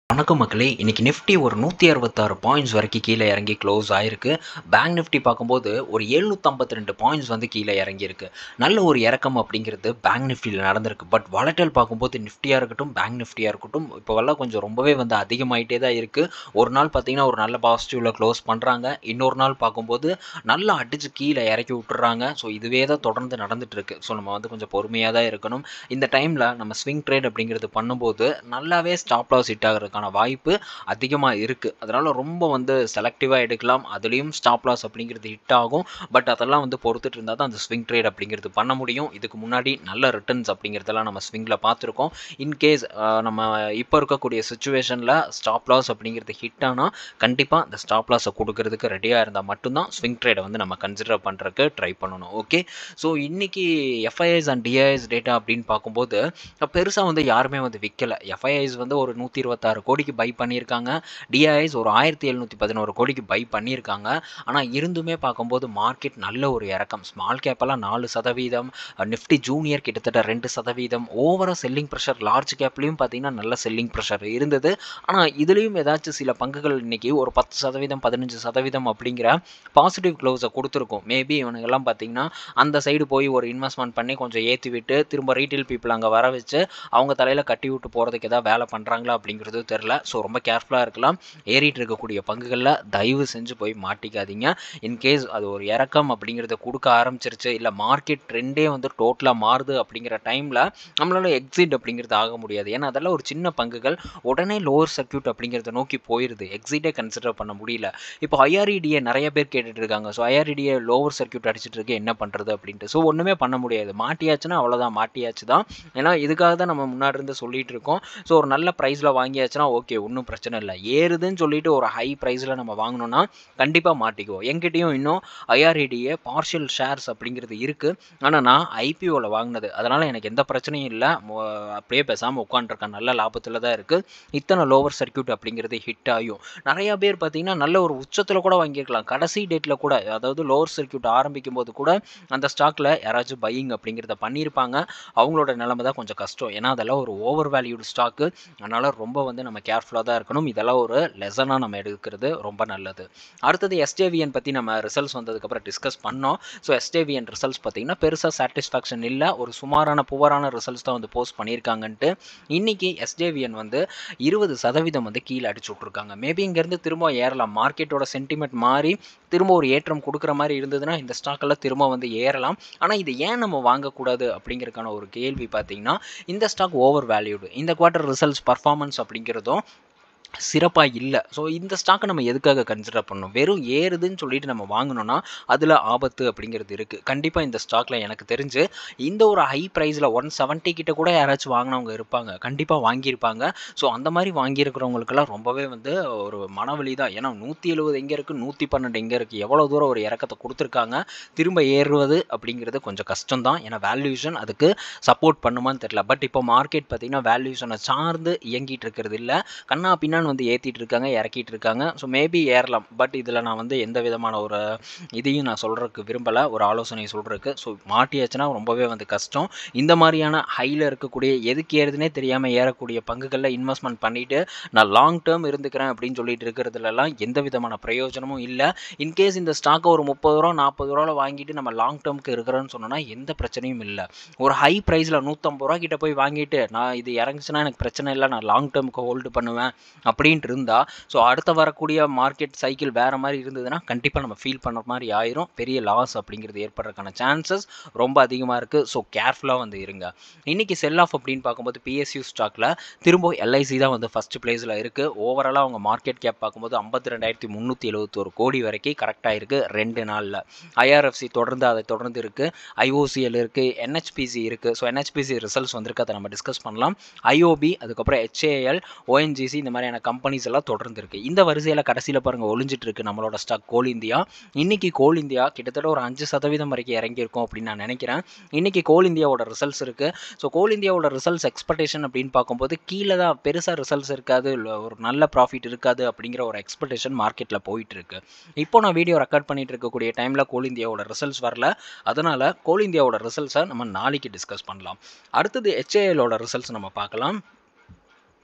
வணக்கம் மக்களே இன்னைக்கு நிஃப்டி ஒரு நூற்றி அறுபத்தாறு பாயிண்ட்ஸ் வரைக்கும் கீழே இறங்கி க்ளோஸ் ஆயிருக்கு பேங்க் நிஃப்டி பார்க்கும்போது ஒரு எழுநூற்றம்பத்தி ரெண்டு பாயிண்ட்ஸ் வந்து கீழே இறங்கியிருக்கு நல்ல ஒரு இறக்கம் அப்படிங்கிறது பேங்க் நிஃப்டியில் நடந்திருக்கு பட் வாலட்டல் பார்க்கும்போது நிஃப்டியாக இருக்கட்டும் பேங்க் நிஃப்டியாக இருக்கட்டும் இப்போவெல்லாம் கொஞ்சம் ரொம்பவே வந்து அதிகமாயிட்டே தான் இருக்குது ஒரு நாள் பார்த்தீங்கன்னா ஒரு நல்ல பாசிட்டிவில் க்ளோஸ் பண்ணுறாங்க இன்னொரு நாள் பார்க்கும்போது நல்லா அடித்து கீழே இறக்கி விட்டுறாங்க ஸோ இதுவே தான் தொடர்ந்து நடந்துட்டு இருக்கு ஸோ நம்ம வந்து கொஞ்சம் பொறுமையாக தான் இருக்கணும் இந்த டைமில் நம்ம ஸ்விங் ட்ரேட் அப்படிங்கிறது பண்ணும்போது நல்லாவே ஸ்டாப் லாஸ் ஹிட் ஆகிறதுக்கான வாய்ப்பு அதிகமாக இருக்குது அதனால் ரொம்ப வந்து செலக்டிவாக எடுக்கலாம் அதுலேயும் ஸ்டாப் லாஸ் அப்படிங்கிறது ஹிட் ஆகும் பட் அதெல்லாம் வந்து பொறுத்துட்டு இருந்தால் தான் அந்த ஸ்விங் ட்ரேட் அப்படிங்கிறது பண்ண முடியும் இதுக்கு முன்னாடி நல்ல ரிட்டர்ன்ஸ் அப்படிங்கிறதெல்லாம் நம்ம ஸ்விங்கில் பார்த்துருக்கோம் இன்கேஸ் நம்ம இப்போ இருக்கக்கூடிய சுச்சுவேஷனில் ஸ்டாப் லாஸ் அப்படிங்கிறது ஹிட் ஆனால் கண்டிப்பாக இந்த ஸ்டாப் லாஸை கொடுக்கறதுக்கு ரெடியாக இருந்தால் மட்டும்தான் ஸ்விங் ட்ரேடை வந்து நம்ம கன்சிடர் பண்ணுறதுக்கு ட்ரை பண்ணணும் ஓகே ஸோ இன்றைக்கி எஃப்ஐஐஸ் அண்ட் டிஐஎஸ் டேட்டா அப்படின்னு பார்க்கும்போது பெருசாக வந்து யாருமே வந்து விற்கலை எஃப்ஐஐஸ் வந்து ஒரு நூற்றி இருபத்தாறு கோடிக்கு பை பண்ணியிருக்காங்க டிஐஎஸ் ஒரு ஆயிரத்தி எழுநூற்றி பதினோரு கோடிக்கு பை பண்ணியிருக்காங்க ஆனால் இருந்துமே பார்க்கும்போது மார்க்கெட் நல்ல ஒரு இறக்கம் ஸ்மால் கேப்பெல்லாம் நாலு சதவீதம் நிஃப்டி ஜூனியர் கிட்டத்தட்ட ரெண்டு சதவீதம் ஓவராக செல்லிங் ப்ரெஷர் லார்ஜ் கேப்லேயும் பார்த்தீங்கன்னா நல்ல செல்லிங் ப்ரெஷர் இருந்தது ஆனால் இதுலேயும் ஏதாச்சும் சில பங்குகள் இன்னைக்கு ஒரு பத்து சதவீதம் பதினஞ்சு சதவீதம் அப்படிங்கிற பாசிட்டிவ் க்ளோஸை கொடுத்துருக்கும் மேபி இவனுங்கெல்லாம் பார்த்தீங்கன்னா அந்த சைடு போய் ஒரு இன்வெஸ்ட்மெண்ட் பண்ணி கொஞ்சம் ஏற்றி விட்டு திரும்ப ரீட்டைல் பீப்புள் அங்கே வர வச்சு அவங்க தலையில் கட்டி விட்டு போகிறதுக்கு ஏதாவது வேலை பண்ணுறாங்களா அப்படிங்கிறது தெரில ஸோ ரொம்ப கேர்ஃபுல்லாக இருக்கலாம் ஏறிட்டு இருக்கக்கூடிய பங்குகளில் தயவு செஞ்சு போய் மாட்டிக்காதீங்க இன்கேஸ் அது ஒரு இறக்கம் அப்படிங்கிறத கொடுக்க ஆரம்பிச்சிருச்சு இல்லை மார்க்கெட் ட்ரெண்டே வந்து டோட்டலாக மாறுது அப்படிங்கிற டைமில் நம்மளால எக்ஸிட் அப்படிங்கிறது ஆக முடியாது ஏன்னா அதெல்லாம் ஒரு சின்ன பங்குகள் உடனே லோவர் சர்க்கியூட் அப்படிங்கிறத நோக்கி போயிடுது எக்ஸிட்டே கன்சிடர் பண்ண முடியல இப்போ ஐஆர்இடிஏ நிறைய பேர் கேட்டுட்டு இருக்காங்க ஸோ ஐஆர்இடிஏ லோவர் சர்க்கியூட் அடிச்சிட்டு இருக்கு என்ன பண்ணுறது அப்படின்ட்டு ஸோ ஒன்றுமே பண்ண முடியாது மாட்டியாச்சுன்னா அவ்வளோதான் மாட்டியாச்சு தான் ஏன்னா இதுக்காக தான் நம்ம முன்னாடி இருந்து சொல்லிட்டு இருக்கோம் ஸோ ஒரு நல்ல ப்ரைஸில் வாங்கியாச்சுன்னா ஓகே ஒன்றும் பிரச்சனை இல்லை ஏறுதுன்னு சொல்லிட்டு ஒரு ஹை ப்ரைஸில் நம்ம வாங்கினோன்னா கண்டிப்பாக மாட்டிக்குவோம் எங்கிட்டையும் இன்னும் ஐஆர்இடிஏ பார்ஷியல் ஷேர்ஸ் அப்படிங்கிறது இருக்குது ஆனால் நான் ஐபிஓவில் வாங்கினது அதனால் எனக்கு எந்த பிரச்சனையும் இல்லை அப்படியே பேசாமல் உட்காண்ட்ருக்கேன் நல்ல லாபத்தில் தான் இருக்குது இத்தனை லோவர் சர்க்கியூட் அப்படிங்கிறது ஹிட் ஆகும் நிறையா பேர் பார்த்தீங்கன்னா நல்ல ஒரு உச்சத்தில் கூட வாங்கியிருக்கலாம் கடைசி டேட்டில் கூட அதாவது லோவர் சர்க்கியூட் ஆரம்பிக்கும் போது கூட அந்த ஸ்டாக்கில் யாராச்சும் பையிங் அப்படிங்கிறத பண்ணியிருப்பாங்க அவங்களோட நிலைமை தான் கொஞ்சம் கஷ்டம் ஏன்னா அதெல்லாம் ஒரு ஓவர் வேல்யூடு ஸ்டாக்கு அதனால் ரொம்ப வந்து நம்ம கேர்ஃபுல்லாக தான் இருக்கணும் இதெல்லாம் ஒரு லெசனாக நம்ம எடுக்கிறது ரொம்ப நல்லது அடுத்தது எஸ்ஜேவிஎன் பற்றி நம்ம ரிசல்ட்ஸ் வந்ததுக்கப்புறம் டிஸ்கஸ் பண்ணோம் ஸோ எஸ்ஜேவிஎன் ரிசல்ட்ஸ் பார்த்தீங்கன்னா பெருசாக சாட்டிஸ்ஃபேக்ஷன் இல்லை ஒரு சுமாரான புவரான ரிசல்ட்ஸ் தான் வந்து போஸ்ட் பண்ணியிருக்காங்கன்ட்டு இன்றைக்கி எஸ்ஜேவிஎன் வந்து இருபது சதவீதம் வந்து கீழே அடிச்சு விட்ருக்காங்க மேபி இங்கேருந்து திரும்ப ஏறலாம் மார்க்கெட்டோட சென்டிமெண்ட் மாறி திரும்ப ஒரு ஏற்றம் கொடுக்குற மாதிரி இருந்ததுன்னா இந்த ஸ்டாக்கெல்லாம் திரும்ப வந்து ஏறலாம் ஆனால் இது ஏன் நம்ம வாங்கக்கூடாது அப்படிங்கிறதுக்கான ஒரு கேள்வி பார்த்தீங்கன்னா இந்த ஸ்டாக் ஓவர் வேல்யூடு இந்த குவார்ட்டர் ரிசல்ட்ஸ் பர்ஃபார்மன்ஸ் அப்படிங்கிறதும் சிறப்பாக இல்லை ஸோ இந்த ஸ்டாக்கை நம்ம எதுக்காக கன்சிடர் பண்ணணும் வெறும் ஏறுதுன்னு சொல்லிட்டு நம்ம வாங்கினோன்னா அதில் ஆபத்து அப்படிங்கிறது இருக்குது கண்டிப்பாக இந்த ஸ்டாக்கில் எனக்கு தெரிஞ்சு இந்த ஒரு ஹை ப்ரைஸில் ஒன் செவன்ட்டி கிட்ட கூட யாராச்சும் வாங்கினவங்க இருப்பாங்க கண்டிப்பாக வாங்கியிருப்பாங்க ஸோ அந்த மாதிரி வாங்கியிருக்கிறவங்களுக்கெல்லாம் ரொம்பவே வந்து ஒரு மனவழி தான் ஏன்னா நூற்றி எழுபது எங்கே இருக்குது நூற்றி பன்னெண்டு எங்கே இருக்குது எவ்வளோ தூரம் ஒரு இறக்கத்தை கொடுத்துருக்காங்க திரும்ப ஏறுவது அப்படிங்கிறது கொஞ்சம் கஷ்டம் தான் ஏன்னா வேல்யூஷன் அதுக்கு சப்போர்ட் பண்ணுமான்னு தெரியல பட் இப்போ மார்க்கெட் பார்த்திங்கன்னா வேல்யூஷனை சார்ந்து இயங்கிட்டு இருக்கிறது இல்லை கண்ணா பின்னா பின்னான் வந்து ஏற்றிட்டு இருக்காங்க இறக்கிட்டு இருக்காங்க ஸோ மேபி ஏறலாம் பட் இதில் நான் வந்து எந்த விதமான ஒரு இதையும் நான் சொல்கிறதுக்கு விரும்பலை ஒரு ஆலோசனை சொல்கிறதுக்கு ஸோ மாட்டியாச்சுன்னா ரொம்பவே வந்து கஷ்டம் இந்த மாதிரியான ஹையில் இருக்கக்கூடிய எதுக்கு ஏறுதுனே தெரியாமல் ஏறக்கூடிய பங்குகளில் இன்வெஸ்ட்மெண்ட் பண்ணிவிட்டு நான் லாங் டேர்ம் இருந்துக்கிறேன் அப்படின்னு சொல்லிட்டு இருக்கிறதுலலாம் எந்த விதமான பிரயோஜனமும் இல்லை இன்கேஸ் இந்த ஸ்டாக்கை ஒரு முப்பது ரூபா நாற்பது ரூபாவில் வாங்கிட்டு நம்ம லாங் டேர்முக்கு இருக்கிறோன்னு சொன்னோன்னா எந்த பிரச்சனையும் இல்லை ஒரு ஹை ப்ரைஸில் நூற்றம்பது ரூபா கிட்ட போய் வாங்கிட்டு நான் இது இறங்குச்சுன்னா எனக்கு பிரச்சனை இல்லை நான் லாங் டேர்முக்கு ஹோல்டு பண்ணுவேன் அப்படின்ட்டு இருந்தால் ஸோ அடுத்த வரக்கூடிய மார்க்கெட் சைக்கிள் வேறு மாதிரி இருந்ததுன்னா கண்டிப்பாக நம்ம ஃபீல் பண்ணுற மாதிரி ஆயிரும் பெரிய லாஸ் அப்படிங்கிறது ஏற்படுறதுக்கான சான்சஸ் ரொம்ப அதிகமாக இருக்குது ஸோ கேர்ஃபுல்லாக வந்து இருங்க இன்றைக்கி செல் ஆஃப் அப்படின்னு பார்க்கும்போது பிஎஸ்யூ ஸ்டாக்கில் திரும்ப எல்ஐசி தான் வந்து ஃபஸ்ட் பிளேஸில் இருக்குது ஓவராலாக அவங்க மார்க்கெட் கேப் பார்க்கும்போது ஐம்பத்தி ரெண்டாயிரத்தி முந்நூற்றி எழுபத்தோரு கோடி வரைக்கும் கரெக்டாக இருக்குது ரெண்டு நாளில் ஐஆர்எஃப்சி தொடர்ந்து அதை தொடர்ந்து இருக்குது ஐஓசிஎல் இருக்குது என்ஹெச்பிசி இருக்குது ஸோ என்ஹெச்பிசி ரிசல்ட்ஸ் வந்திருக்கு அதை நம்ம டிஸ்கஸ் பண்ணலாம் ஐஓபி அதுக்கப்புறம் ஹெச்ஏஎல் ஓஎன்ஜிசி இந்த மாதிரியான கம்பெனிஸ் எல்லாம் தொடர்ந்து இருக்குது இந்த வரிசையில் கடைசியில் பாருங்கள் ஒளிஞ்சிட்டு இருக்கு நம்மளோட ஸ்டாக் கோல் இந்தியா இன்னைக்கு கோல் இந்தியா கிட்டத்தட்ட ஒரு அஞ்சு சதவீதம் வரைக்கும் இறங்கியிருக்கும் அப்படின்னு நான் நினைக்கிறேன் இன்னைக்கு கோல் இந்தியாவோட ரிசல்ட்ஸ் இருக்குது ஸோ கோல் இந்தியாவோட ரிசல்ட்ஸ் எக்ஸ்பெக்டேஷன் அப்படின்னு பார்க்கும்போது கீழே தான் பெருசாக ரிசல்ட்ஸ் இருக்காது ஒரு நல்ல ப்ராஃபிட் இருக்காது அப்படிங்கிற ஒரு எக்ஸ்பெக்டேஷன் மார்க்கெட்டில் போயிட்டு இருக்கு இப்போ நான் வீடியோ ரெக்கார்ட் பண்ணிட்டு இருக்கக்கூடிய டைமில் கோல் இந்தியாவோட ரிசல்ட்ஸ் வரல அதனால் கோல் இந்தியாவோட ரிசல்ட்ஸை நம்ம நாளைக்கு டிஸ்கஸ் பண்ணலாம் அடுத்தது ஹெச்ஏஎலோட ரிசல்ட்ஸ் நம்ம பார்க்கலாம்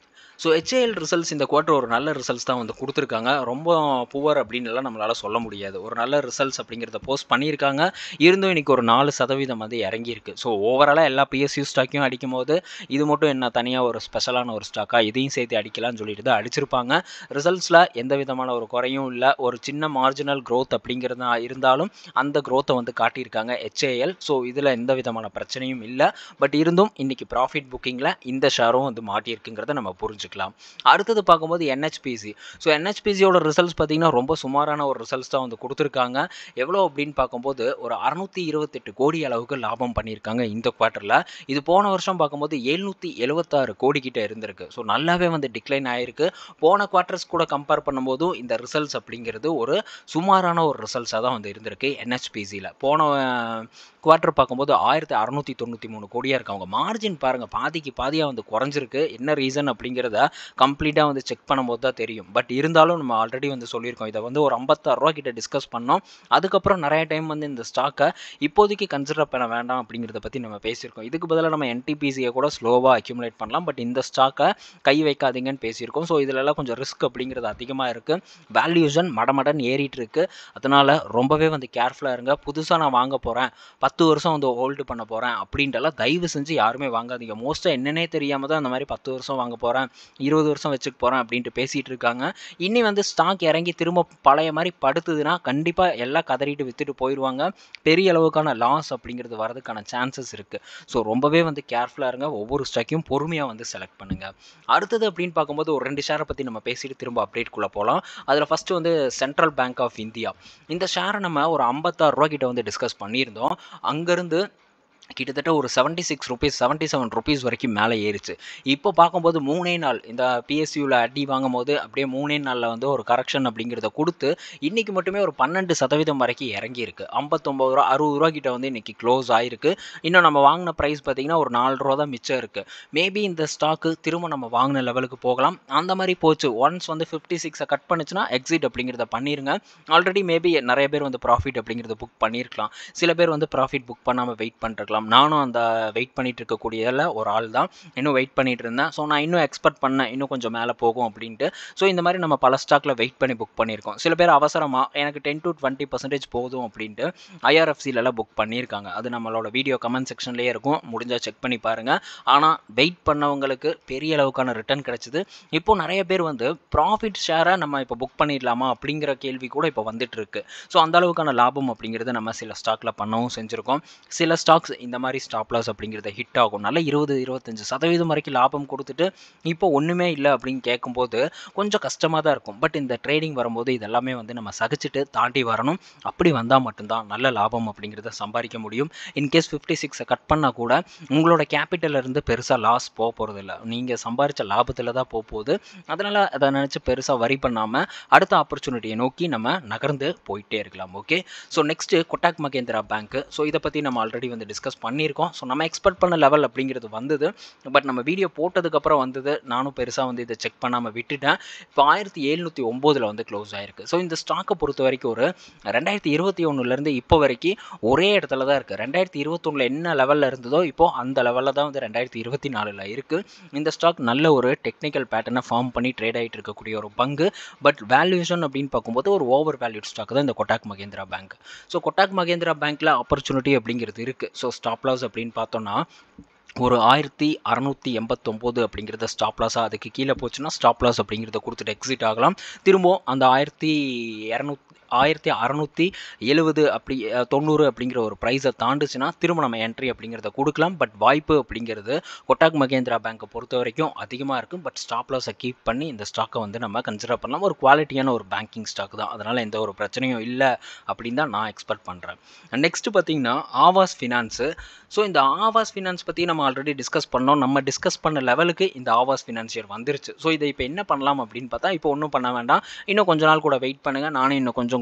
ஸோ ஹெச்ஏஎல் ரிசல்ட்ஸ் இந்த குவார்ட்டர் ஒரு நல்ல ரிசல்ட்ஸ் தான் வந்து கொடுத்துருக்காங்க ரொம்ப புவர் அப்படின்னு எல்லாம் நம்மளால் சொல்ல முடியாது ஒரு நல்ல ரிசல்ட்ஸ் அப்படிங்கிறத போஸ்ட் பண்ணியிருக்காங்க இருந்தும் இன்னைக்கு ஒரு நாலு சதவீதம் வந்து இறங்கியிருக்கு ஸோ ஓவராலாக எல்லா பிஎஸ்யூ ஸ்டாக்கையும் அடிக்கும் போது இது மட்டும் என்ன தனியாக ஒரு ஸ்பெஷலான ஒரு ஸ்டாக்கா இதையும் சேர்த்து அடிக்கலாம்னு சொல்லிட்டு தான் அடிச்சிருப்பாங்க ரிசல்ட்ஸில் எந்த விதமான ஒரு குறையும் இல்லை ஒரு சின்ன மார்ஜினல் க்ரோத் அப்படிங்கிறது இருந்தாலும் அந்த க்ரோத்தை வந்து காட்டியிருக்காங்க ஹெச்ஏஎல் ஸோ இதில் எந்த விதமான பிரச்சனையும் இல்லை பட் இருந்தும் இன்னைக்கு ப்ராஃபிட் புக்கிங்கில் இந்த ஷேரும் வந்து மாட்டியிருக்குங்கிறத நம்ம புரிஞ்சுக்கலாம் அடுத்தது பார்க்கும்போது என்ஹெச்பிசி ஸோ என்ஹெச்பிசியோட ரிசல்ட்ஸ் பார்த்தீங்கன்னா ரொம்ப சுமாரான ஒரு ரிசல்ட்ஸ் தான் வந்து கொடுத்துருக்காங்க எவ்வளோ அப்படின்னு பார்க்கும்போது ஒரு அறுநூத்தி இருபத்தெட்டு கோடி அளவுக்கு லாபம் பண்ணியிருக்காங்க இந்த குவார்ட்டரில் இது போன வருஷம் பார்க்கும்போது எழுநூற்றி எழுபத்தாறு கோடி கிட்ட இருந்திருக்கு ஸோ நல்லாவே வந்து டிக்ளைன் ஆயிருக்கு போன குவார்ட்டர்ஸ் கூட கம்பேர் பண்ணும்போதும் இந்த ரிசல்ட்ஸ் அப்படிங்கிறது ஒரு சுமாரான ஒரு ரிசல்ட்ஸாக தான் வந்து இருந்திருக்கு என்ஹெச்பிசியில் போன குவார்ட்டர் பார்க்கும்போது ஆயிரத்தி அறநூற்றி தொண்ணூற்றி மூணு கோடியாக இருக்கு அவங்க மார்ஜின் பாருங்கள் பாதிக்கு பாதியாக வந்து குறைஞ்சிருக்கு என்ன ரீசன் அப்படிங்கிறத கம்ப்ளீட்டாக வந்து செக் பண்ணும்போது தான் தெரியும் பட் இருந்தாலும் நம்ம ஆல்ரெடி வந்து சொல்லியிருக்கோம் இதை வந்து ஒரு ஐம்பத்தாறு ரூபா கிட்ட டிஸ்கஸ் பண்ணோம் அதுக்கப்புறம் நிறைய டைம் வந்து இந்த ஸ்டாக்கை இப்போதைக்கு கன்சிடர் பண்ண வேண்டாம் அப்படிங்கிறத பற்றி நம்ம பேசியிருக்கோம் இதுக்கு பதிலாக நம்ம என்டிபிசியை கூட ஸ்லோவாக அக்யூமுலேட் பண்ணலாம் பட் இந்த ஸ்டாக்கை கை வைக்காதீங்கன்னு பேசியிருக்கோம் ஸோ இதிலெல்லாம் கொஞ்சம் ரிஸ்க் அப்படிங்கிறது அதிகமாக இருக்குது வேல்யூஷன் மடமடன் ஏறிட்டு இருக்கு அதனால் ரொம்பவே வந்து கேர்ஃபுல்லாக இருங்க புதுசாக நான் வாங்க போகிறேன் பத்து வருஷம் வந்து ஹோல்டு பண்ண போகிறேன் அப்படின்ட்டுலாம் தயவு செஞ்சு யாருமே வாங்காதீங்க மோஸ்ட்டாக என்னன்னே தெரியாமல் தான் அந்த மாதிரி பத்து வருஷம் வாங்க போகிறேன் இருபது வருஷம் வச்சுக்க போகிறேன் அப்படின்ட்டு பேசிகிட்டு இருக்காங்க இனி வந்து ஸ்டாக் இறங்கி திரும்ப பழைய மாதிரி படுத்துதுன்னா கண்டிப்பாக எல்லாம் கதறிட்டு விற்றுட்டு போயிடுவாங்க பெரிய அளவுக்கான லாஸ் அப்படிங்கிறது வரதுக்கான சான்சஸ் இருக்குது ஸோ ரொம்பவே வந்து கேர்ஃபுல்லாக இருங்க ஒவ்வொரு ஸ்டாக்கையும் பொறுமையாக வந்து செலக்ட் பண்ணுங்கள் அடுத்தது அப்படின்னு பார்க்கும்போது ஒரு ரெண்டு ஷேரை பற்றி நம்ம பேசிட்டு திரும்ப அப்டேட்குள்ளே போகலாம் அதில் ஃபஸ்ட்டு வந்து சென்ட்ரல் பேங்க் ஆஃப் இந்தியா இந்த ஷேரை நம்ம ஒரு ஐம்பத்தாறு ரூபா கிட்ட வந்து டிஸ்கஸ் பண்ணியிருந்தோம் அங்கேருந்து கிட்டத்தட்ட ஒரு seventy six rupees seventy seven rupees வரைக்கும் மேலே ஏறிச்சு இப்போ பார்க்கும்போது மூணே நாள் இந்த பிஎஸ்யூவில் அடி வாங்கும் போது அப்படியே மூணே நாளில் வந்து ஒரு கரெக்ஷன் அப்படிங்கிறத கொடுத்து இன்றைக்கி மட்டுமே ஒரு பன்னெண்டு சதவீதம் வரைக்கும் இறங்கியிருக்கு ஐம்பத்தொம்பது ரூபா அறுபது ரூபா கிட்ட வந்து இன்றைக்கி க்ளோஸ் ஆயிருக்கு இன்னும் நம்ம வாங்கின ப்ரைஸ் பார்த்திங்கன்னா ஒரு நாலு ரூபா தான் மிச்சம் இருக்குது மேபி இந்த ஸ்டாக்கு திரும்ப நம்ம வாங்கின லெவலுக்கு போகலாம் அந்த மாதிரி போச்சு ஒன்ஸ் வந்து ஃபிஃப்டி சிக்ஸை கட் பண்ணுச்சுன்னா எக்ஸிட் அப்படிங்கிறத பண்ணிடுங்க ஆல்ரெடி மேபி நிறைய பேர் வந்து ப்ராஃபிட் அப்படிங்கிறத புக் பண்ணியிருக்கலாம் சில பேர் வந்து ப்ராஃபிட் புக் பண்ணாமல் வெயிட் பண்ணிருக்கலாம் நானும் அந்த வெயிட் பண்ணிட்டு இருக்கக்கூடியதில் ஒரு ஆள் தான் இன்னும் வெயிட் பண்ணிட்டு இருந்தேன் ஸோ நான் இன்னும் எக்ஸ்பெக்ட் பண்ணேன் இன்னும் கொஞ்சம் மேலே போகும் அப்படின்ட்டு ஸோ இந்த மாதிரி நம்ம பல ஸ்டாக்கில் வெயிட் பண்ணி புக் பண்ணியிருக்கோம் சில பேர் அவசரமாக எனக்கு டென் டு டுவெண்ட்டி பர்சன்டேஜ் போதும் அப்படின்ட்டு ஐஆர்எஃப்சிலலாம் புக் பண்ணியிருக்காங்க அது நம்மளோட வீடியோ கமெண்ட் செக்ஷன்லேயே இருக்கும் முடிஞ்சால் செக் பண்ணி பாருங்கள் ஆனால் வெயிட் பண்ணவங்களுக்கு பெரிய அளவுக்கான ரிட்டர்ன் கிடச்சிது இப்போ நிறைய பேர் வந்து ப்ராஃபிட் ஷேரை நம்ம இப்போ புக் பண்ணிடலாமா அப்படிங்கிற கேள்வி கூட இப்போ வந்துட்டு இருக்கு ஸோ அந்த அளவுக்கான லாபம் அப்படிங்கிறது நம்ம சில ஸ்டாக்கில் பண்ணவும் செஞ்சுருக்கோம் சில ஸ்டாக்ஸ் இந்த மாதிரி ஸ்டாப் லாஸ் அப்படிங்கிறத ஹிட் ஆகும் நல்ல இருபது இருபத்தஞ்சு சதவீதம் வரைக்கும் லாபம் கொடுத்துட்டு இப்போ ஒன்றுமே இல்லை அப்படின்னு கேட்கும்போது கொஞ்சம் கஷ்டமாக தான் இருக்கும் பட் இந்த ட்ரேடிங் வரும்போது இதெல்லாமே வந்து நம்ம சகிச்சுட்டு தாண்டி வரணும் அப்படி வந்தால் மட்டும்தான் நல்ல லாபம் அப்படிங்கிறத சம்பாதிக்க முடியும் இன்கேஸ் ஃபிஃப்டி சிக்ஸை கட் பண்ணால் கூட உங்களோட கேபிட்டல் இருந்து பெருசாக லாஸ் போக போகிறதில்ல நீங்கள் சம்பாரித்த லாபத்தில் தான் போக போகுது அதனால் அதை நினச்சி பெருசாக வரி பண்ணாமல் அடுத்த ஆப்பர்ச்சுனிட்டியை நோக்கி நம்ம நகர்ந்து போயிட்டே இருக்கலாம் okay so next Kotak Mahindra bank so இதை பற்றி நம்ம ஆல்ரெடி வந்து டிஸ்கஸ் பண்ணியிருக்கோம் ஸோ நம்ம எக்ஸ்பெக்ட் பண்ண லெவல் அப்படிங்கிறது வந்தது பட் நம்ம வீடியோ போட்டதுக்கப்புறம் வந்தது நானும் பெருசாக வந்து இதை செக் பண்ணாமல் விட்டுட்டேன் இப்போ ஆயிரத்தி எழுநூற்றி ஒம்போதில் வந்து க்ளோஸ் ஆயிருக்கு ஸோ இந்த ஸ்டாக்கை பொறுத்த வரைக்கும் ஒரு ரெண்டாயிரத்தி இருபத்தி ஒன்றுலேருந்து இப்போ வரைக்கும் ஒரே இடத்துல தான் இருக்குது ரெண்டாயிரத்தி இருபத்தொன்னில் என்ன லெவலில் இருந்ததோ இப்போ அந்த லெவலில் தான் வந்து ரெண்டாயிரத்தி இருபத்தி நாலில் இருக்குது இந்த ஸ்டாக் நல்ல ஒரு டெக்னிக்கல் பேட்டர்னை ஃபார்ம் பண்ணி ட்ரேட் ஆகிட்டு இருக்கக்கூடிய ஒரு பங்கு பட் வேல்யூஷன் அப்படின்னு பார்க்கும்போது ஒரு ஓவர் வேல்யூட் ஸ்டாக் தான் இந்த கொட்டாக் மகேந்திரா பேங்க் ஸோ கொட்டாக் மகேந்திரா பேங்க்கில் ஆப்பர்ச்சுனிட்டி அப்படிங்கிறது இருக்குது ஸோ ஸ்டாப் லாஸ் அப்படின்னு பார்த்தோன்னா ஒரு ஆயிரத்தி அறநூற்றி எண்பத்தொம்போது அப்படிங்கிறத ஸ்டாப் லாஸாக அதுக்கு கீழே போச்சுன்னா ஸ்டாப் லாஸ் அப்படிங்கிறத கொடுத்துட்டு எக்ஸிட் ஆகலாம் திரும்பவும் அந்த ஆயிரத்தி இரநூத்தி ஆயிரத்தி அறநூற்றி எழுபது அப்படி அஹ், தொண்ணூறு அப்படிங்கிற ஒரு ப்ரைஸை தாண்டுச்சுன்னா திரும்ப நம்ம என்ட்ரி அப்படிங்கிறத கொடுக்கலாம் பட் வாய்ப்பு அப்படிங்கிறது கொட்டாக் மகேந்திரா பேங்க்கை பொறுத்த வரைக்கும் அதிகமாக இருக்கும் பட் ஸ்டாப் லாஸை கீப் பண்ணி இந்த ஸ்டாக்கை வந்து நம்ம கன்சிடர் பண்ணலாம் ஒரு குவாலிட்டியான ஒரு பேங்கிங் ஸ்டாக் தான் அதனால் எந்த ஒரு பிரச்சனையும் இல்லை அப்படின்னு தான் நான் எக்ஸ்பெக்ட் பண்ணுறேன் நெக்ஸ்ட்டு பார்த்தீங்கன்னா ஆவாஸ் ஃபினான்ஸு ஸோ இந்த ஆவாஸ் ஃபினான்ஸ் பற்றி நம்ம ஆல்ரெடி டிஸ்கஸ் பண்ணோம் நம்ம டிஸ்கஸ் பண்ண லெவலுக்கு இந்த ஆவாஸ் ஃபினான்சியர் வந்துருச்சு ஸோ இதை இப்போ என்ன பண்ணலாம் அப்படின்னு பார்த்தா இப்போ ஒன்றும் பண்ண வேண்டாம் இன்னும் கொஞ்ச நாள் கூட வெயிட் பண்ணுங்கள் நானும் இன்னும் கொஞ்சம்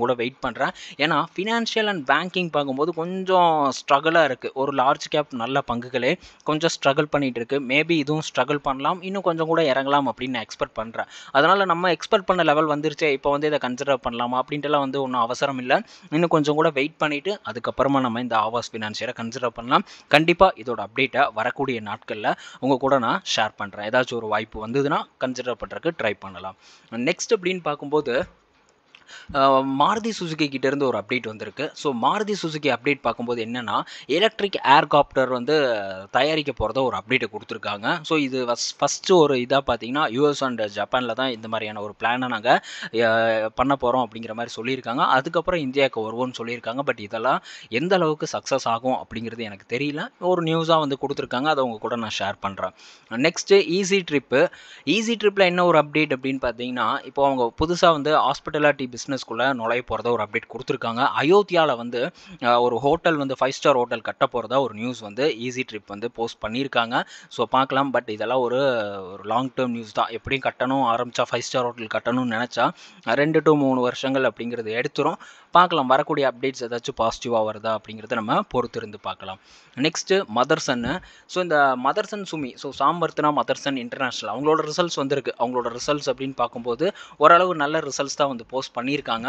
கொஞ்சம் கூட வெயிட் பண்ணுறேன் ஏன்னா ஃபினான்ஷியல் அண்ட் பேங்கிங் பார்க்கும்போது கொஞ்சம் ஸ்ட்ரகிளாக இருக்குது ஒரு லார்ஜ் கேப் நல்ல பங்குகளே கொஞ்சம் ஸ்ட்ரகிள் பண்ணிகிட்டு இருக்கு மேபி இதுவும் ஸ்ட்ரகிள் பண்ணலாம் இன்னும் கொஞ்சம் கூட இறங்கலாம் அப்படின்னு நான் எக்ஸ்பெக்ட் பண்ணுறேன் அதனால் நம்ம எக்ஸ்பெக்ட் பண்ண லெவல் வந்துருச்சு இப்போ வந்து இதை கன்சிடர் பண்ணலாமா அப்படின்ட்டுலாம் வந்து ஒன்றும் அவசரம் இல்லை இன்னும் கொஞ்சம் கூட வெயிட் பண்ணிவிட்டு அதுக்கப்புறமா நம்ம இந்த ஆவாஸ் ஃபினான்ஷியரை கன்சிடர் பண்ணலாம் கண்டிப்பாக இதோட அப்டேட்டை வரக்கூடிய நாட்களில் உங்கள் கூட நான் ஷேர் பண்ணுறேன் ஏதாச்சும் ஒரு வாய்ப்பு வந்ததுன்னா கன்சிடர் பண்ணுறதுக்கு ட்ரை பண்ணலாம் நெக்ஸ்ட் அப்படின்னு பார்க்கும்போது அஹ், மாருதி சுசுகி கிட்டேருந்து ஒரு அப்டேட் வந்திருக்கு ஸோ மாருதி சுசுகி அப்டேட் பார்க்கும்போது என்னென்னா எலக்ட்ரிக் ஏர்காப்டர் வந்து தயாரிக்க போகிறத ஒரு அப்டேட்டை கொடுத்துருக்காங்க ஸோ இது ஃபஸ்ட்டு ஒரு இதாக பார்த்தீங்கன்னா யூஎஸ் அண்ட் ஜப்பானில் தான் இந்த மாதிரியான ஒரு பிளானை நாங்கள் பண்ண போகிறோம் அப்படிங்கிற மாதிரி சொல்லியிருக்காங்க அதுக்கப்புறம் இந்தியாவுக்கு வருவோம்னு சொல்லியிருக்காங்க பட் இதெல்லாம் எந்த அளவுக்கு சக்ஸஸ் ஆகும் அப்படிங்கிறது எனக்கு தெரியல ஒரு நியூஸாக வந்து கொடுத்துருக்காங்க அதை உங்க கூட நான் ஷேர் பண்ணுறேன் நெக்ஸ்ட்டு ஈஸி ட்ரிப்பு ஈஸி ட்ரிப்பில் என்ன ஒரு அப்டேட் அப்படின்னு பார்த்தீங்கன்னா இப்போ அவங்க புதுசாக வந்து ஹாஸ்பிட்டாலிட்டி பிஸ்னஸ்க்குள்ளே நுழைய போகிறதா ஒரு அப்டேட் கொடுத்துருக்காங்க அயோத்தியாவில் வந்து அஹ், ஒரு ஹோட்டல் வந்து ஃபைவ் ஸ்டார் ஹோட்டல் கட்ட போகிறதா ஒரு நியூஸ் வந்து ஈஸி ட்ரிப் வந்து போஸ்ட் பண்ணியிருக்காங்க ஸோ பார்க்கலாம் பட் இதெல்லாம் ஒரு ஒரு லாங் டேர்ம் நியூஸ் தான் எப்படியும் கட்டணும் ஆரம்பித்தா ஃபைவ் ஸ்டார் ஹோட்டல் கட்டணும்னு நினச்சா ரெண்டு டு மூணு வருஷங்கள் அப்படிங்கிறது எடுத்துரும் பார்க்கலாம் வரக்கூடிய அப்டேட்ஸ் ஏதாச்சும் பாசிட்டிவாக வருதா அப்படிங்கிறத நம்ம பொறுத்து இருந்து பார்க்கலாம் நெக்ஸ்ட்டு மதர்சன்னு ஸோ இந்த மதர்சன் சுமி ஸோ சாம்பர்த்தனா மதர்சன் இன்டர்நேஷ்னல் அவங்களோட ரிசல்ட்ஸ் வந்திருக்கு அவங்களோட ரிசல்ட்ஸ் அப்படின்னு பார்க்கும்போது ஓரளவு நல்ல ரிசல்ட்ஸ் தான் வந்து போஸ்ட் பண்ணியிருக்காங்க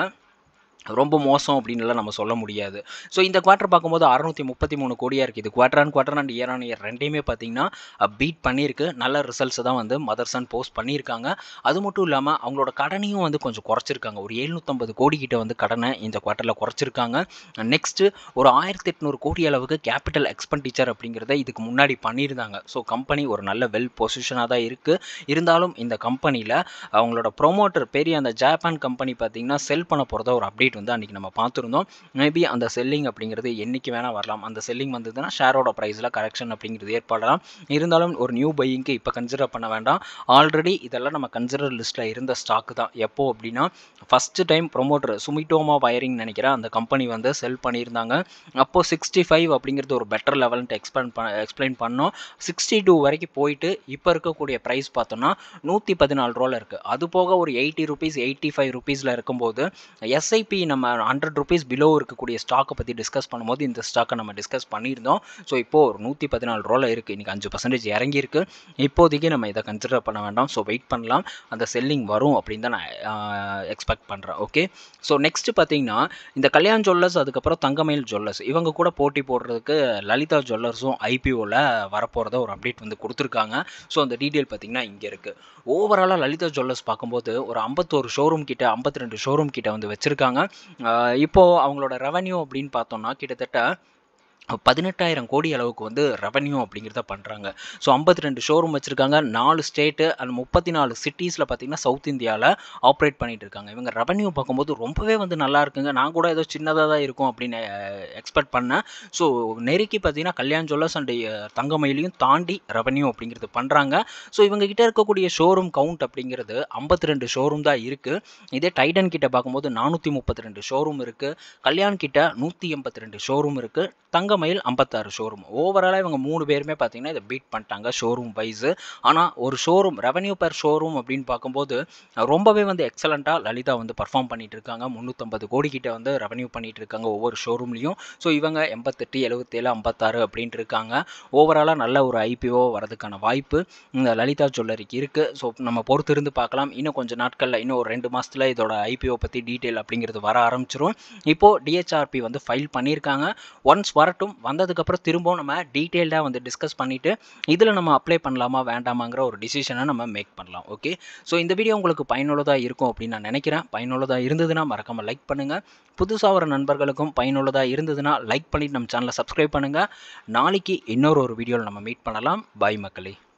ரொம்ப மோசம் அப்படின்னுலாம் நம்ம சொல்ல முடியாது ஸோ இந்த குவார்ட்டர் பார்க்கும்போது அறுநூற்றி முப்பத்தி மூணு கோடியாக இருக்குது இது quarter on quarter and year on year ரெண்டையுமே பார்த்தீங்கன்னா பீட் பண்ணியிருக்கு நல்ல ரிசல்ட்ஸ் தான் வந்து மதர்சன் போஸ்ட் பண்ணியிருக்காங்க அது மட்டும் இல்லாமல் அவங்களோட கடனையும் வந்து கொஞ்சம் குறைச்சிருக்காங்க ஒரு எழுநூற்றம்பது கோடி கிட்ட வந்து கடனை இந்த குவார்ட்டரில் குறைச்சிருக்காங்க நெக்ஸ்ட்டு ஒரு ஆயிரத்தி எட்நூறு கோடி அளவுக்கு கேபிட்டல் எக்ஸ்பெண்டிச்சர் அப்படிங்கிறத இதுக்கு முன்னாடி பண்ணியிருந்தாங்க ஸோ கம்பெனி ஒரு நல்ல வெல் பொசிஷனாக தான் இருக்குது இருந்தாலும் இந்த கம்பெனியில் அவங்களோட ப்ரொமோட்டர் பெரிய அந்த ஜப்பான் கம்பெனி பார்த்தீங்கன்னா செல் பண்ண போகிறதா ஒரு அப்டேட் வந்து அன்றைக்கி நம்ம பார்த்துருந்தோம் மேபி அந்த செல்லிங் அப்படிங்கிறது என்றைக்கு வேணால் வரலாம் அந்த செல்லிங் வந்ததுன்னா ஷேரோட ப்ரைஸில் கரெக்ஷன் அப்படிங்கிறது ஏற்படலாம் இருந்தாலும் ஒரு நியூ பையிங்க்கு இப்போ கன்சிடர் பண்ண வேண்டாம் ஆல்ரெடி இதெல்லாம் நம்ம கன்சிடர் லிஸ்ட்டில் இருந்த ஸ்டாக் தான் எப்போ அப்படின்னா first time promoter Sumitomo wiring நினைக்கிறேன் அந்த கம்பெனி வந்து செல் பண்ணியிருந்தாங்க அப்போது சிக்ஸ்டி ஃபைவ் அப்படிங்கிறது ஒரு பெட்டர் லெவல்ன்ட்டு எக்ஸ்பிளைன் பண்ண எக்ஸ்பிளைன் பண்ணோம் சிக்ஸ்டி டூ வரைக்கும் போயிட்டு இப்போ இருக்கக்கூடிய ப்ரைஸ் பார்த்தோம்னா நூற்றி பதினாலு ரூபாவில் இருக்குது அது போக ஒரு எயிட்டி ருபீஸ் எயிட்டி ஃபைவ் ருபீஸில் இருக்கும்போது எஸ்ஐபி நம்ம ஹண்ட்ரட் ருபீஸ் பிலோ இருக்கக்கூடிய ஸ்டாக்கை பற்றி டிஸ்கஸ் பண்ணும்போது இந்த ஸ்டாக்கை நம்ம டிஸ்கஸ் பண்ணியிருந்தோம் ஸோ இப்போது ஒரு நூற்றி பதினாலு ரூபாவில் இருக்குது இன்றைக்கி அஞ்சு பர்சன்டேஜ் இறங்கியிருக்கு இப்போதைக்கு நம்ம இதை கன்சிடர் பண்ண வேண்டாம் ஸோ வெயிட் பண்ணலாம் அந்த செல்லிங் வரும் அப்படின்னு தான் நான் எக்ஸ்பெக்ட் பண்ணுறேன் ஓகே ஸோ நெக்ஸ்ட்டு பார்த்தீங்கன்னா இந்த கல்யாண் ஜுவல்லர்ஸ் அதுக்கப்புறம் தங்கமயில் ஜுவல்லர்ஸ் இவங்க கூட போட்டி போடுறதுக்கு லலிதா ஜுவல்லர்ஸும் ஐபிஓவில் வரப்போகிறத ஒரு அப்டேட் வந்து கொடுத்துருக்காங்க ஸோ அந்த டீட்டெயில் பார்த்தீங்கன்னா இங்கே இருக்குது ஓவராலாக லலிதா ஜுவல்லர்ஸ் பார்க்கும்போது ஒரு ஐம்பத்தோரு ஷோரூம் கிட்ட ஐம்பத்தி ரெண்டு ஷோரூம் கிட்ட வந்து வச்சுருக்காங்க இப்போது அவங்களோட ரெவன்யூ அப்படின்னு பார்த்தோம்னா கிட்டத்தட்ட பதினெட்டாயிரம் கோடி அளவுக்கு வந்து ரெவன்யூ அப்படிங்கிறத பண்ணுறாங்க ஸோ ஐம்பத்தி ரெண்டு ஷோரூம் வச்சுருக்காங்க நாலு ஸ்டேட்டு அண்ட் முப்பத்தி நாலு சிட்டிஸில் பார்த்தீங்கன்னா சவுத் இந்தியாவில் ஆப்ரேட் பண்ணிட்டு இருக்காங்க இவங்க ரெவன்யூ பார்க்கும்போது ரொம்பவே வந்து நல்லா இருக்குங்க நான் கூட ஏதோ சின்னதாக தான் இருக்கும் அப்படின்னு எக்ஸ்பெக்ட் பண்ணேன் ஸோ நெருக்கி பார்த்தீங்கன்னா கல்யாண் ஜுவல்லர்ஸ் அண்ட் தங்கமயிலையும் தாண்டி ரெவன்யூ அப்படிங்கிறது பண்ணுறாங்க ஸோ இவங்க கிட்ட இருக்கக்கூடிய ஷோரூம் கவுண்ட் அப்படிங்கிறது ஐம்பத்தி ரெண்டு ஷோரூம் தான் இருக்குது இதே டைடன் கிட்ட பார்க்கும்போது நானூற்றி முப்பத்தி ரெண்டு ஷோரூம் இருக்குது கல்யாண் கிட்ட நூற்றி எண்பத்தி ரெண்டு ஷோரூம் இருக்குது தங்கமயில் ஐம்பத்தாறு ஷோரூம் ஓவராலாக இவங்க மூணு பேருமே பார்த்தீங்கன்னா இதை பீட் பண்ணிட்டாங்க ஷோரூம் வைஸு ஆனால் ஒரு ஷோரூம் ரெவன்யூ பெர் ஷோரூம் அப்படின்னு பார்க்கும்போது ரொம்பவே வந்து எக்ஸலண்ட்டாக லலிதா வந்து பர்ஃபார்ம் பண்ணிட்டு இருக்காங்க முந்நூற்றம்பது கோடி கிட்ட வந்து ரெவன்யூ பண்ணிட்டு இருக்காங்க ஒவ்வொரு ஷோரூம்லையும் ஸோ இவங்க எண்பத்தெட்டு எழுபத்தேழு ஐம்பத்தாறு அப்படின்ட்டு இருக்காங்க ஓவராலாக நல்ல ஒரு ஐபிஓ வரதுக்கான வாய்ப்பு இந்த லலிதா ஜுவல்லரிக்கு இருக்குது ஸோ நம்ம பொறுத்து இருந்து பார்க்கலாம் இன்னும் கொஞ்சம் நாட்களில் இன்னும் ஒரு ரெண்டு மாதத்தில் இதோட ஐபிஓ பற்றி டீட்டெயில் அப்படிங்கிறது வர ஆரம்பிச்சிரும் இப்போது டிஹெச்ஆர்பி வந்து ஃபைல் பண்ணியிருக்காங்க ஒன்ஸ் வரட்டும் வந்ததுக்கப்புறம் திரும்பவும் நம்ம டீட்டெயில்டாக வந்து டிஸ்கஸ் பண்ணிவிட்டு இதில் நம்ம அப்ளை பண்ணலாமா வேண்டாமாங்கிற ஒரு டிசிஷனை நம்ம மேக் பண்ணலாம் ஓகே ஸோ இந்த வீடியோ உங்களுக்கு பயனுள்ளதாக இருக்கும் அப்படின்னு நான் நினைக்கிறேன் பயனுள்ளதாக இருந்ததுன்னா மறக்காமல் லைக் பண்ணுங்கள் புதுசாக வர நண்பர்களுக்கும் பயனுள்ளதாக இருந்ததுன்னா லைக் பண்ணிவிட்டு நம்ம சேனலை சப்ஸ்கிரைப் பண்ணுங்கள் நாளைக்கு இன்னொரு ஒரு வீடியோவில் நம்ம மீட் பண்ணலாம் பாய் மக்களே